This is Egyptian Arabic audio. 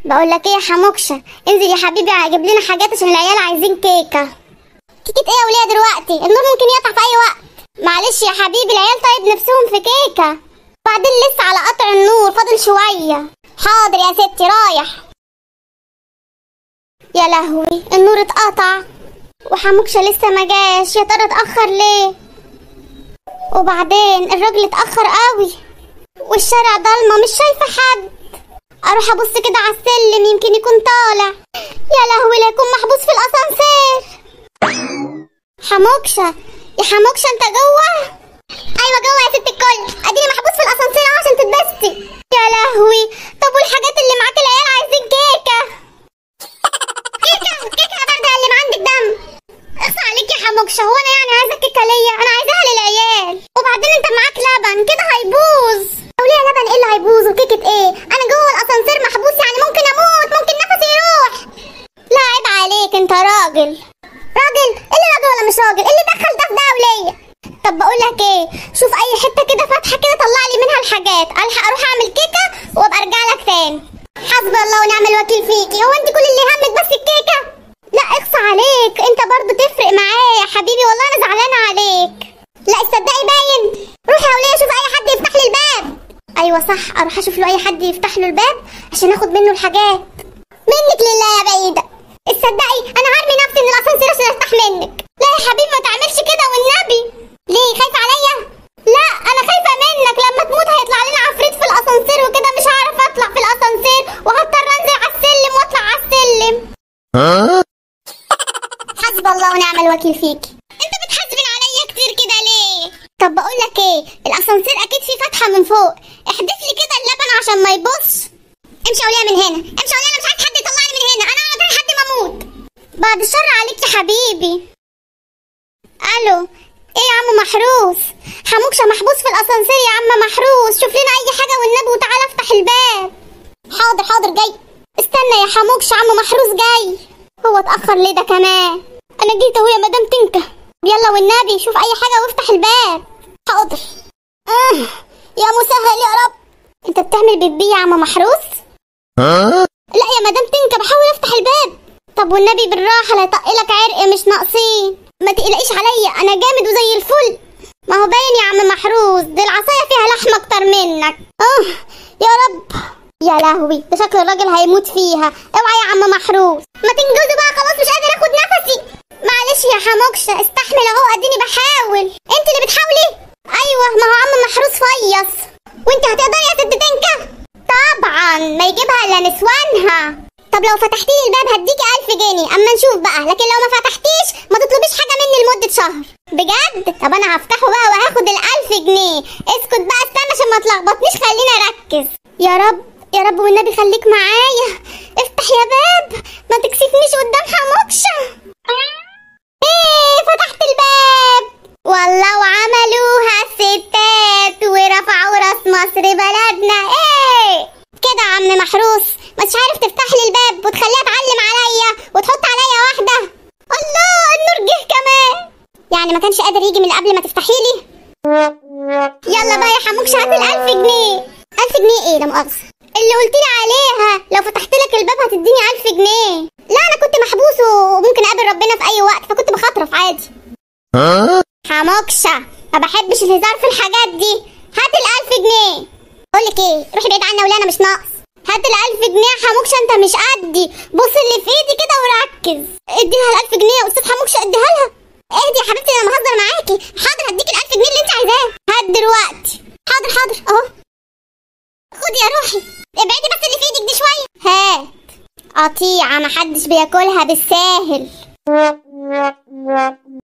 بقول لك ايه يا حموكشه انزل يا حبيبي جيب لنا حاجات عشان العيال عايزين كيكه كيكه ايه يا وليه دلوقتي النور ممكن يقطع في اي وقت معلش يا حبيبي العيال طيب نفسهم في كيكه بعدين لسه على قطع النور فاضل شويه حاضر يا ستي رايح يا لهوي النور اتقطع وحموكشه لسه ما جاش يا ترى اتاخر ليه وبعدين الراجل اتاخر قوي والشارع ضلمه مش شايفه حد اروح ابص كده على السلم يمكن يكون طالع يا لهوي لا يكون محبوس في الاسانسير حموكشه يا حموكشه انت جوه ايوه جوه يا ست الكل اديني محبوس في الاسانسير اهو عشان تتبسطي يا لهوي طب والحاجات اللي معاك العيال عايزين كيكه كيكه كيكه بارده اللي ما عندك دم اخصى عليك يا حموكشه هو انا يعني عايزه كيكه ليا انا عايزاها للعيال وبعدين انت معاك لبن كده هيبوظ وليه لبن ايه اللي هيبوظ وكيكه ايه انا جوه الاسانسير محبوس يعني ممكن اموت ممكن نفسي يروح لا عيب عليك انت راجل راجل ايه اللي راجل ولا مش راجل ايه اللي دخل ده في ده وليا طب بقول لك ايه شوف اي حته كده فاتحه كده طلع لي منها الحاجات الحق اروح اعمل كيكه وابقى ارجع لك تاني حسبي الله ونعم الوكيل فيكي هو انت كل اللي همك بس الكيكه لا اقصى عليك انت برضو تفرق معايا يا حبيبي والله انا زعلانه عليك لا تصدقي باين روحي يا وليه شوف اي حد يفتح لي الباب ايوه صح اروح اشوف له اي حد يفتح له الباب عشان اخد منه الحاجات منك لله يا بعيده تصدقي انا هرمي نفسي من الاسانسير عشان افتح منك لا يا حبيبي ما تعملش كده والنبي ليه خايفه عليا لا انا خايفه منك لما تموت هيطلع لنا عفريت في الاسانسير وكده مش هعرف اطلع في الاسانسير وهضطر انزل على السلم واطلع على السلم حسب الله ونعم الوكيل فيكي انت بتحاسبين عليا كتير كده ليه طب بقول لك ايه الاسانسير اكيد فيه فتحه من فوق احدف لي كده اللبن عشان ما يبص امشي يا وليه من هنا امشي يا وليه انا مش عايز حد يطلعني من هنا انا هقعد لحد ما اموت بعد الشر عليك يا حبيبي الو ايه يا عم محروس حموكشه محبوس في الاسانسير يا عم محروس شوف لنا اي حاجه والنبي وتعالى افتح الباب حاضر حاضر جاي استنى يا حموكشه عم محروس جاي هو اتاخر ليه ده كمان انا جيت اهو يا مدام تنكه يلا والنبي شوف اي حاجه وافتح الباب حاضر آه. يا مسهل يا رب انت بتعمل بيبي يا عم محروس لا يا مدام تنكه بحاول افتح الباب طب والنبي بالراحه لا يطقلك عرق مش ناقصين ما تقلقيش عليا انا جامد وزي الفل ما هو باين يا عم محروس دي العصايه فيها لحم اكتر منك اه يا رب يا لهوي ده شكل الراجل هيموت فيها اوعى يا عم محروس ما تنجزوا بقى خلاص مش قادر اخد نفسي معلش يا حموكشه استحمل اهو اديني بحاول انت اللي بتحاولي ايوه ما هو عم محروس فيص وانت هتقدري يا ست تنكه طبعا ما يجيبها الا نسوانها طب لو فتحتي لي الباب هديكي ألف جنيه اما نشوف بقى لكن لو ما فتحتيش ما تطلبيش حاجه مني لمده شهر بجد طب انا هفتحه بقى وهاخد الألف جنيه اسكت بقى استنى عشان ما تلخبطنيش خليني اركز يا رب يا رب والنبي خليك معايا افتح يا باب ما تكسفنيش قدام حموكشه ايه فتحت الباب والله وعملوها الستات ورفعوا راس مصر بلدنا ايه كده يا عم محروس مش عارف تفتح لي الباب وتخليها تعلم عليا وتحط عليا واحده الله النور جه كمان يعني ما كانش قادر يجي من قبل ما تفتحي لي يلا بقى يا حموكش هات الألف جنيه ألف جنيه ايه لا مؤاخذة اللي قلت لي عليها لو فتحت لك الباب هتديني ألف جنيه لا أنا كنت محبوس وممكن أقابل ربنا في أي وقت فكنت بخطرف عادي حموكشة ما بحبش الهزار في الحاجات دي هات الألف جنيه بقول لك ايه روحي بعيد عنا ولا أنا مش ناقص هات الألف جنيه يا حموكشة أنت مش قدي بص اللي في إيدي كده وركز اديها الألف جنيه يا أستاذ حموكشة اديها لها اهدي يا حبيبتي انا بهزر معاكي حاضر هديك الألف جنيه اللي انت عايزاه هات دلوقتي حاضر حاضر اهو خدي يا روحي ابعدي بس اللي في ايدك دي شويه هات قطيعه محدش بياكلها بالساهل